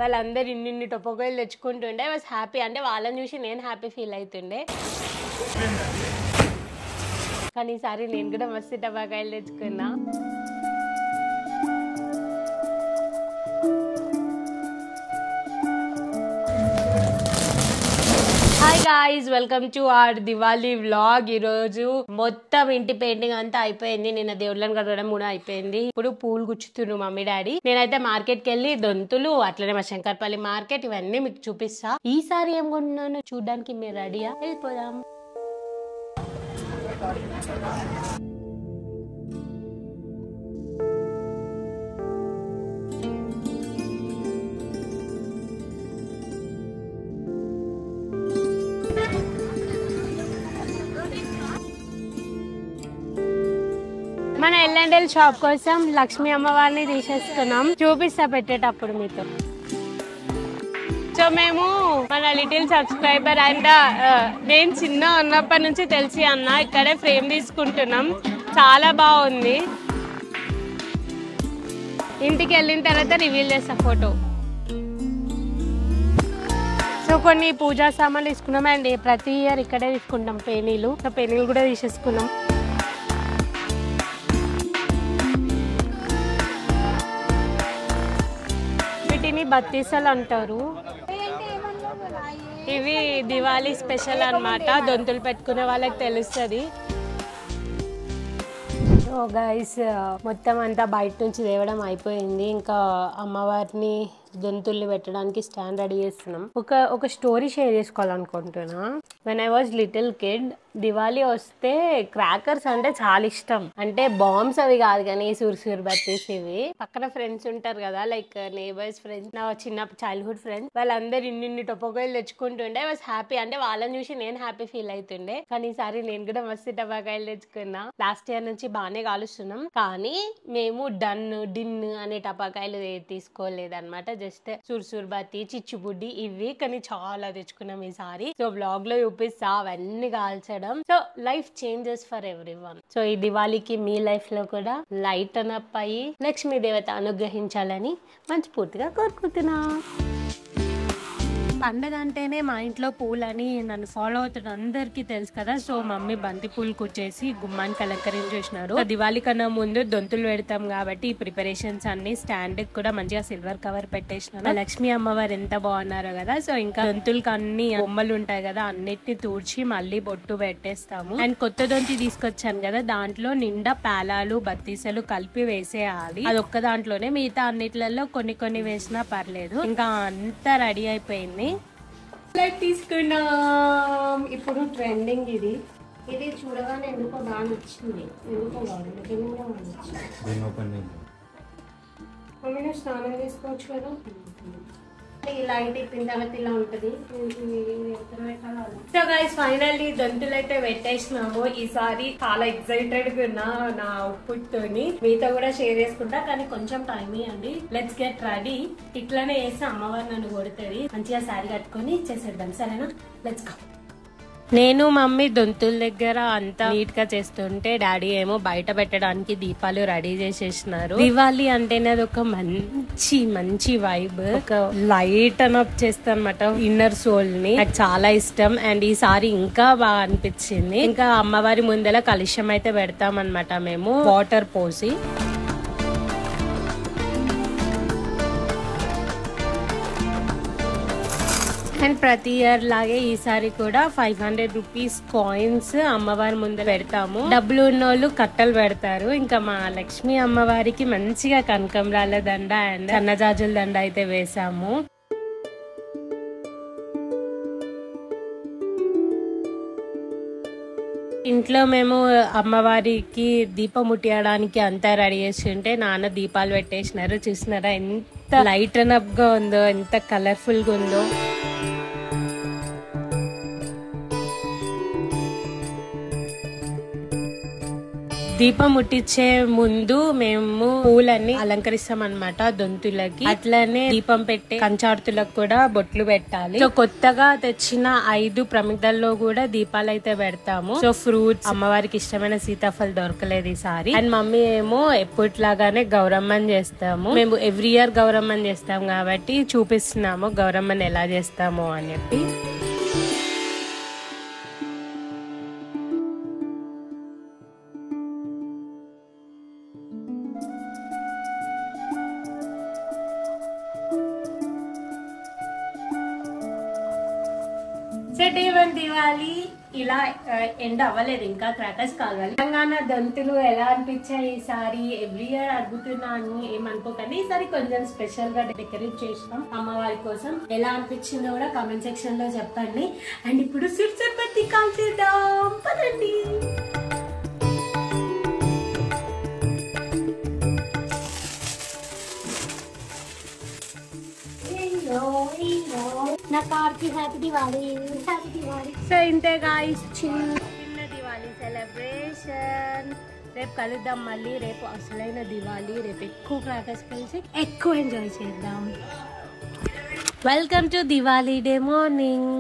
వాళ్ళందరూ ఇన్ని ఇన్ని టొప్పకాయలు తెచ్చుకుంటుండే వాస్ హ్యాపీ అంటే వాళ్ళని చూసి నేను హ్యాపీ ఫీల్ అవుతుండే కానీ ఈసారి నేను కూడా మస్తు టపాకాయలు తెచ్చుకున్నా hi guys welcome to our Diwali vlog ఈ రోజు మొత్తం ఇంటి పెయింటింగ్ అంతా అయిపోయింది నిన్న దేవుళ్ళని కడగడం కూడా అయిపోయింది ఇప్పుడు పూలు గుచ్చుతున్నారు మమ్మీ డాడీ నేనైతే మార్కెట్ కి వెళ్ళి దొంతులు అట్లనే మా శంకర్పల్లి మార్కెట్ ఇవన్నీ మీకు చూపిస్తా ఈసారి ఏం కొన్నాను చూడడానికి మీరు రెడీయా వెళ్ళిపోదాం మన ఎల్ఎండెల్ షాప్ కోసం లక్ష్మీ అమ్మవారిని తీసేసుకున్నాం చూపిస్తా పెట్టేటప్పుడు మీతో సో మేము మన లిటిల్ సబ్స్క్రైబర్ అండ్ నేను చిన్న ఉన్నప్పటి నుంచి తెలిసి అన్న ఇక్కడే ఫ్రేమ్ తీసుకుంటున్నాం చాలా బాగుంది ఇంటికి వెళ్ళిన తర్వాత రివీల్ చేస్తా ఫోటో సో కొన్ని పూజా సామాన్లు తీసుకున్నాం అండ్ ప్రతి ఇయర్ ఇక్కడే తీసుకుంటాం పేనీలు సో పేనీలు కూడా తీసేసుకున్నాం వీటిని బత్తీసలు అంటారు ఇవి దివాళీ స్పెషల్ అన్నమాట దొంతులు పెట్టుకునే వాళ్ళకి తెలుస్తుంది సో గైస్ మొత్తం అంతా బయట నుంచి తేవడం అయిపోయింది ఇంకా అమ్మవారిని దొంతుల్ని పెట్టడానికి స్టాండ్ రెడీ చేస్తున్నాం ఒక ఒక స్టోరీ షేర్ చేసుకోవాలనుకుంటున్నా when I was little kid Diwali వస్తే క్రాకర్స్ అంటే చాలా ఇష్టం అంటే బాంబ్స్ అవి కాదు కానీ సుర్సుర్ బత్తీస్ ఇవి పక్కన ఫ్రెండ్స్ ఉంటారు కదా లైక్ నేబర్స్ ఫ్రెండ్స్ నా చిన్న చైల్డ్హుడ్ ఫ్రెండ్స్ వాళ్ళందరూ ఇన్ని ఇన్ని టొప్పకాయలు తెచ్చుకుంటుండే వాస్ హ్యాపీ అంటే వాళ్ళని చూసి నేను హ్యాపీ ఫీల్ అవుతుండే కానీ ఈసారి నేను కూడా మస్తు టపాకాయలు తెచ్చుకున్నా లాస్ట్ ఇయర్ నుంచి బాగానే కాలుస్తున్నాం కానీ మేము డన్ డిన్ అనే టపాకాయలు తీసుకోలేదు అనమాట జస్ట్ సుర్సుర్ బత్తి చిచ్చుబుడ్డి ఇవి కానీ చాలా తెచ్చుకున్నాం ఈసారి సో బ్లాగ్ లో చూపిస్తా అవన్నీ కాల్చడం so life changes for everyone so ఈ దివాళీకి మీ లైఫ్ లో కూడా లైట్ అప్ అయ్యి లక్ష్మీ దేవత అనుగ్రహించాలని మనస్ఫూర్తిగా కోరుకుంటున్నా పండగ అంటేనే మా ఇంట్లో పూలని నన్ను ఫాలో అవుతున్న అందరికీ తెలుసు కదా సో మమ్మీ బంతి పూలు కుచ్చేసి గుమ్మానికి అలంకరించేసినారు దివాళీ కన్నా ముందు దొంతులు పెడతాం కాబట్టి ఈ ప్రిపరేషన్స్ అన్ని స్టాండ్ కూడా మంచిగా సిల్వర్ కవర్ పెట్టేసినారు లక్ష్మీ అమ్మవారు ఎంత బాగున్నారో కదా సో ఇంకా దొంతులకి అన్ని బొమ్మలు ఉంటాయి కదా అన్నిటిని తూడ్చి మళ్ళీ బొట్టు పెట్టేస్తాము అండ్ కొత్త దొంతి తీసుకొచ్చాను కదా దాంట్లో నిండా పేలాలు బత్తీసలు కలిపి వేసేయాలి అది ఒక్క దాంట్లోనే మిగతా అన్నిట్లలో కొన్ని కొన్ని వేసినా పర్లేదు ఇంకా అంతా రెడీ అయిపోయింది లైట్ తీసుకున్నాం ఇప్పుడు ట్రెండింగ్ ఇది ఇది చూడగానే ఎందుకో బాగా నచ్చింది ఎందుకో బాగుంది కూడా నచ్చింది దీన్ని ఓపెన్ చేయండి మమ్మీ నువ్వు స్నానం చేసుకోవచ్చు కదా ఈ లైట్ ఇప్పిన తర్వాత ఇలా ఉంటది సో గైస్ ఫైనల్లీ దొంతులు అయితే పెట్టేసినాము ఈసారి చాలా ఎక్సైటెడ్ గా ఉన్నా నా అవుట్పుట్ తోని మీతో కూడా షేర్ చేసుకుంటా కానీ కొంచెం టైం ఇవ్వండి లెట్స్ గెట్ రెడీ ఇట్లానే వేసి అమ్మవారు నన్ను కొడుతుంది మంచిగా శారీ కట్టుకొని చేసేద్దాం సరేనా లెట్స్ గో నేను మమ్మీ దొంతుల దగ్గర అంతా నీట్ గా చేస్తుంటే డాడీ ఏమో బయట పెట్టడానికి దీపాలు రెడీ చేసేసినారు దివాళీ అంటేనే అది ఒక మంచి మంచి వైబ్ ఒక లైట్ అనప్ చేస్తా అనమాట ఇన్నర్ సోల్ ని నాకు చాలా ఇష్టం అండ్ ఈసారి ఇంకా బాగా అనిపించింది ఇంకా అమ్మవారి ముందర కలుష్యం అయితే పెడతాం అనమాట మేము వాటర్ పోసి అండ్ ప్రతి ఇయర్ లాగే ఈసారి కూడా ఫైవ్ హండ్రెడ్ రూపీస్ కాయిన్స్ అమ్మవారి ముందు పెడతాము డబ్బులు ఉన్నోళ్ళు కట్టలు పెడతారు ఇంకా మా లక్ష్మీ అమ్మవారికి మంచిగా కనకంరాల దండ అండ్ సన్నజాజుల దండ అయితే వేసాము ఇంట్లో మేము అమ్మవారికి దీపం ముట్టియడానికి అంతా రెడీ చేసి ఉంటే నాన్న దీపాలు పెట్టేసినారు చూసినారా ఎంత లైట్ అప్ గా ఉందో ఎంత కలర్ఫుల్ గా ఉందో దీపం ముట్టించే ముందు మేము పూలన్నీ అలంకరిస్తాం అనమాట దొంతులకి అట్లనే దీపం పెట్టే కంచార్తులకు కూడా బొట్లు పెట్టాలి సో కొత్తగా తెచ్చిన ఐదు ప్రమిదల్లో కూడా దీపాలు అయితే పెడతాము సో ఫ్రూట్స్ అమ్మవారికి ఇష్టమైన సీతాఫల్ దొరకలేదు ఈసారి అండ్ మమ్మీ ఏమో ఎప్పటిలాగానే గౌరమ్మని చేస్తాము మేము ఎవ్రీ ఇయర్ గౌరమ్మని చేస్తాం కాబట్టి చూపిస్తున్నాము గౌరమ్మని ఎలా చేస్తాము అని చెప్పి సెట్ ఈవెన్ దివాలి ఇలా ఆ, ఎండ్ అవ్వలేదు ఇంకా క్రాకర్స్ కావాలి తెలంగాణ దంతులు ఎలా అనిపించాయి ఈసారి ఎవ్రీ ఇయర్ అడుగుతున్నాను ఏమనుకోకండి ఈసారి కొంచెం స్పెషల్ గా డెకరేట్ చేసినాం అమ్మవారి కోసం ఎలా అనిపించిందో కూడా కామెంట్ సెక్షన్ లో చెప్పండి అండ్ ఇప్పుడు సిర్ చపాతి కాల్చేద్దాం పదండి నా కార్కి happy Diwali happy Diwali so ఇంతే గాయస్ చిన్న చిన్న దివాళీ సెలబ్రేషన్ రేపు కలుద్దాం మళ్ళీ రేపు అసలైన దివాళీ రేపు ఎక్కువ క్రాకర్స్ కలిసి ఎక్కువ ఎంజాయ్ చేద్దాం welcome to Diwali day morning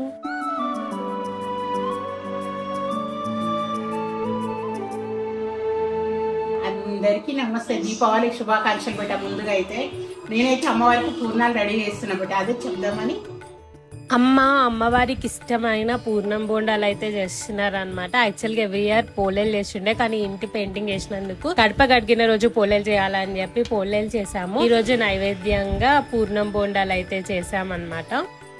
అందరికీ నమస్తే దీపావళి శుభాకాంక్షలు పెట్ట ముందుగా అయితే నేనైతే అమ్మవారికి పూర్ణాలు రెడీ చేస్తున్నా బట్ అదే చెప్దామని అమ్మ అమ్మవారికి ఇష్టమైన పూర్ణం బోండాలు అయితే చేస్తున్నారు అనమాట యాక్చువల్ గా ఎవ్రీ ఇయర్ పోలేలు చేస్తుండే కానీ ఇంటి పెయింటింగ్ చేసినందుకు కడప కడిగిన రోజు పోలేలు చేయాలని చెప్పి పోలేలు చేసాము ఈ రోజు నైవేద్యంగా పూర్ణం బోండాలు అయితే చేసామన్నమాట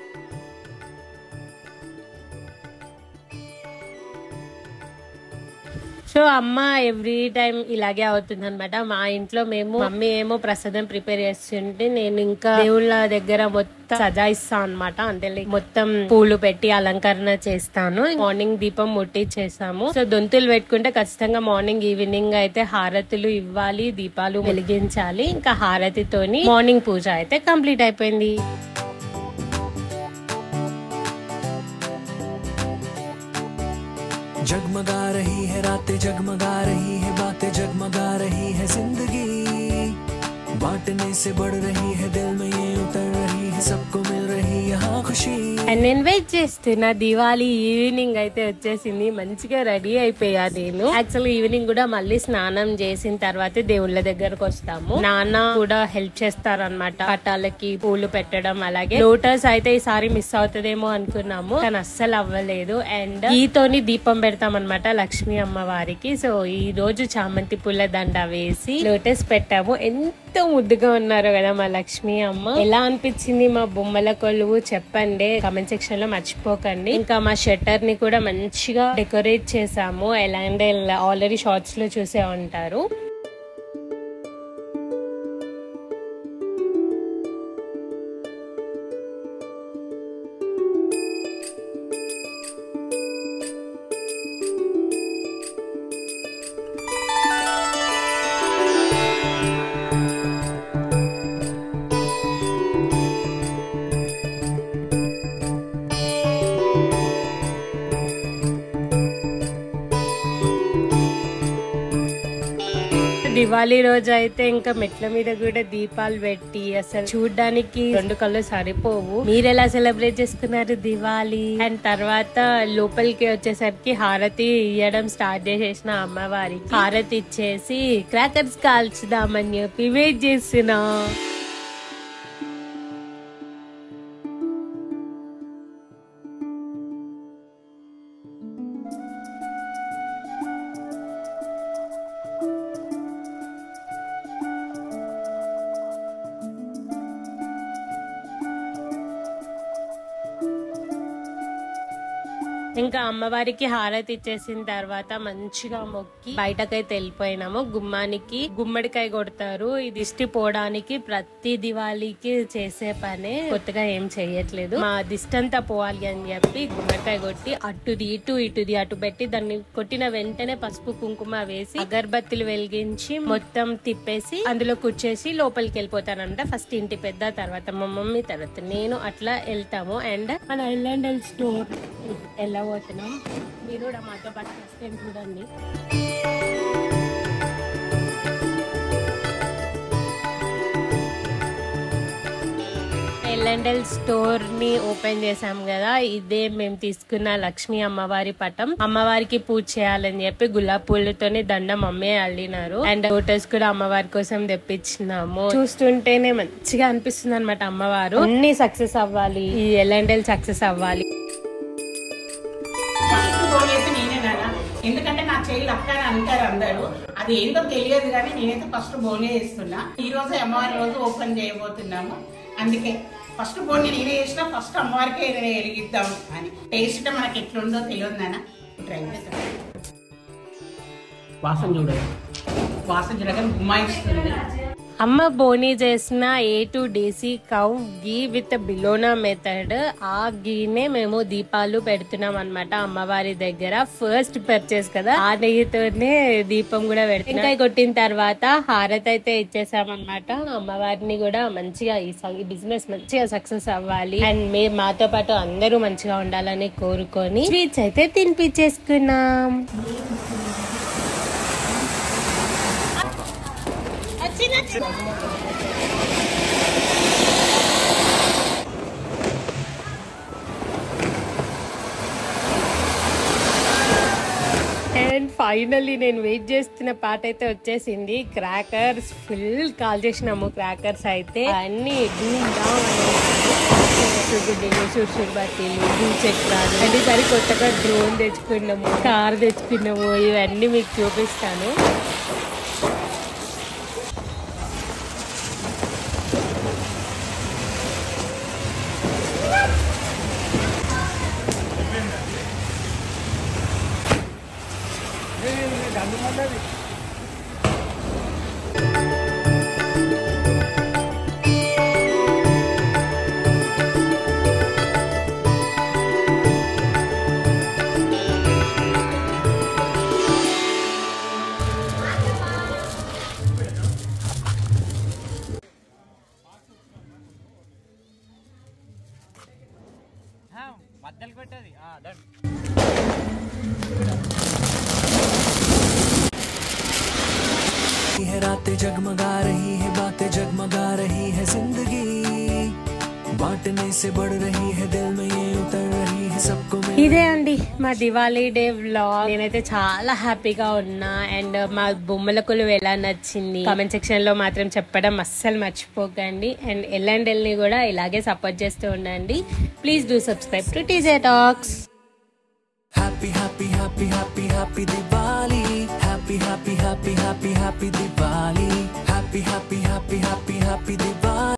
సో అమ్మ ఎవ్రీ టైం ఇలాగే అవుతుంది అనమాట మా ఇంట్లో మేము మమ్మీ ఏమో ప్రసాదం ప్రిపేర్ చేస్తుంటే నేను ఇంకా దేవుళ్ళ దగ్గర మొత్తం సజాయిస్తా అనమాట అంటే like మొత్తం పూలు పెట్టి అలంకరణ చేస్తాను మార్నింగ్ దీపం ముట్టించేసాము సో దొంతులు పెట్టుకుంటే ఖచ్చితంగా మార్నింగ్ ఈవినింగ్ అయితే హారతులు ఇవ్వాలి దీపాలు వెలిగించాలి ఇంకా హారతితోని మార్నింగ్ పూజ అయితే కంప్లీట్ అయిపోయింది जगमगा रही है रातें जगमगा रही है बातें जगमगा रही है जिंदगी बांटने से बढ़ रही है दिल में ये उतर रही है सबको मिल रही यहाँ खुशी అండ్ నేను వెయిట్ చేస్తున్నా దివాళీ ఈవినింగ్ అయితే వచ్చేసింది మంచిగా రెడీ అయిపోయా నేను యాక్చువల్ ఈవినింగ్ కూడా మళ్ళీ స్నానం చేసిన తర్వాతే దేవుళ్ళ దగ్గరకు వస్తాము నాన్న కూడా హెల్ప్ చేస్తారనమాట పట్టాలకి పూలు పెట్టడం అలాగే లోటస్ అయితే ఈసారి మిస్ అవుతుందేమో అనుకున్నాము కానీ అస్సలు అవ్వలేదు అండ్ ఈతోని దీపం పెడతాం అనమాట లక్ష్మీ అమ్మవారికి సో ఈ రోజు చామంతి పూల దండ వేసి లోటస్ పెట్టాము ఎంతో ముద్దుగా ఉన్నారు కదా మా లక్ష్మీ అమ్మ ఎలా అనిపించింది మా బొమ్మల కొలువు చెప్పండి కమెంట్ సెక్షన్ లో మర్చిపోకండి ఇంకా మా షట్టర్ ని కూడా మంచిగా డెకరేట్ చేసాము ఎలా అంటే ఆల్రెడీ షార్ట్స్ లో చూసే ఉంటారు దివాళీ రోజు అయితే ఇంకా మెట్ల మీద కూడా దీపాలు పెట్టి అసలు చూడడానికి రెండు కళ్ళు సరిపోవు మీరు ఎలా సెలబ్రేట్ చేసుకున్నారు దివాళీ అండ్ తర్వాత లోపలికి వచ్చేసరికి హారతి ఇవ్వడం స్టార్ట్ చేసేసిన అమ్మవారికి హారతి ఇచ్చేసి క్రాకర్స్ కాల్చుదామని చెప్పి వెయిట్ చేస్తున్నా ఇంకా అమ్మవారికి హారతి ఇచ్చేసిన తర్వాత మంచిగా మొక్కి బయటకైతే వెళ్ళిపోయినాము గుమ్మానికి గుమ్మడికాయ కొడతారు ఈ దిష్టి పోవడానికి ప్రతి దివాళీకి చేసే పనే కొత్తగా ఏం చెయ్యట్లేదు మా దిష్టి అంతా పోవాలి అని చెప్పి గుమ్మడికాయ కొట్టి అటుది ఇటు ఇటుది అటు పెట్టి దాన్ని కొట్టిన వెంటనే పసుపు కుంకుమ వేసి అగరబత్తులు వెలిగించి మొత్తం తిప్పేసి అందులో కూర్చేసి లోపలికి వెళ్ళిపోతానంట ఫస్ట్ ఇంటి పెద్ద తర్వాత మా మమ్మీ తర్వాత నేను అట్లా వెళ్తాము అండ్ మన ఐలాండ్ స్టోర్ వెళ్ళబోతున్నాం మీరు కూడా మాతో పాటు వస్తే చూడండి ఎల్ఎండెల్ స్టోర్ ని ఓపెన్ చేసాం కదా ఇదే మేము తీసుకున్న లక్ష్మీ అమ్మవారి పటం అమ్మవారికి పూజ చేయాలని చెప్పి గులాబ్ పూలతోని దండం అమ్మే అల్లినారు అండ్ ఫోటోస్ కూడా అమ్మవారి కోసం తెప్పించినాము చూస్తుంటేనే మంచిగా అనిపిస్తుంది అనమాట అమ్మవారు అన్ని సక్సెస్ అవ్వాలి ఈ ఎల్ఎండెల్ సక్సెస్ అవ్వాలి ఫస్ట్ బోన్ అయితే నేనే నాన్న ఎందుకంటే నా చెయ్యి అక్క అని అంటారు అందరూ అది ఏందో తెలియదు కానీ నేనైతే ఫస్ట్ బోనే చేస్తున్నా ఈ రోజు అమ్మవారి రోజు ఓపెన్ చేయబోతున్నాము అందుకే ఫస్ట్ బోన్ నేనే చేసిన ఫస్ట్ అమ్మవారికే ఏదైనా వెలిగిద్దాం అని టేస్ట్ మనకి ఎట్లుందో తెలియదు నాన్న ట్రై చేద్దాం వాసన చూడదు వాసన చూడగా గుమ్మాయిస్తుంది అమ్మ బోని చేసిన A two desi cow ghee with bilona method ఆ గీనే మేము దీపాలు పెడుతున్నాం అన్నమాట అమ్మవారి దగ్గర ఫస్ట్ పర్చేస్ కదా ఆ నెయ్యితోనే దీపం కూడా పెడుతున్నాం ఇంకా కొట్టిన తర్వాత హారతి అయితే ఇచ్చేసామన్నమాట అమ్మవారిని కూడా మంచిగా ఈ స- ఈ బిజినెస్ మంచిగా సక్సెస్ అవ్వాలి అండ్ మే మాతో పాటు అందరూ మంచిగా ఉండాలని కోరుకొని స్వీట్స్ అయితే తినిపించేసుకున్నాం అండ్ ఫైనల్లీ నేను వెయిట్ చేస్తున్న పాట అయితే వచ్చేసింది క్రాకర్స్ ఫుల్ కాల్ చేసినాము క్రాకర్స్ అయితే అన్ని డూమ్ డౌన్ సుర్సుర్ బత్తీలు భూచక్రాలు అండ్ ఈసారి కొత్తగా డ్రోన్ తెచ్చుకున్నాము కార్ తెచ్చుకున్నాము ఇవన్నీ మీకు చూపిస్తాను है रातें जगमगा रही है बातें जगमगा रही है जिंदगी बांटने से बढ़ रही है दिल में ये उतर रही है सबको मिल ఇదే అండి మా దివాళీ డే వ్లాగ్ నేనైతే చాలా హ్యాపీగా ఉన్నా అండ్ మా బొమ్మల కొలువు ఎలా నచ్చింది కామెంట్ సెక్షన్ లో మాత్రం చెప్పడం అస్సలు మర్చిపోకండి అండ్ ఎల్ అండ్ ఎల్ ని కూడా ఇలాగే సపోర్ట్ చేస్తూ ఉండండి please do subscribe to TJ talks Happy, happy, happy, happy, happy Diwali. Happy, happy, happy, happy, happy Diwali. Happy, happy, happy, happy, happy Diwali.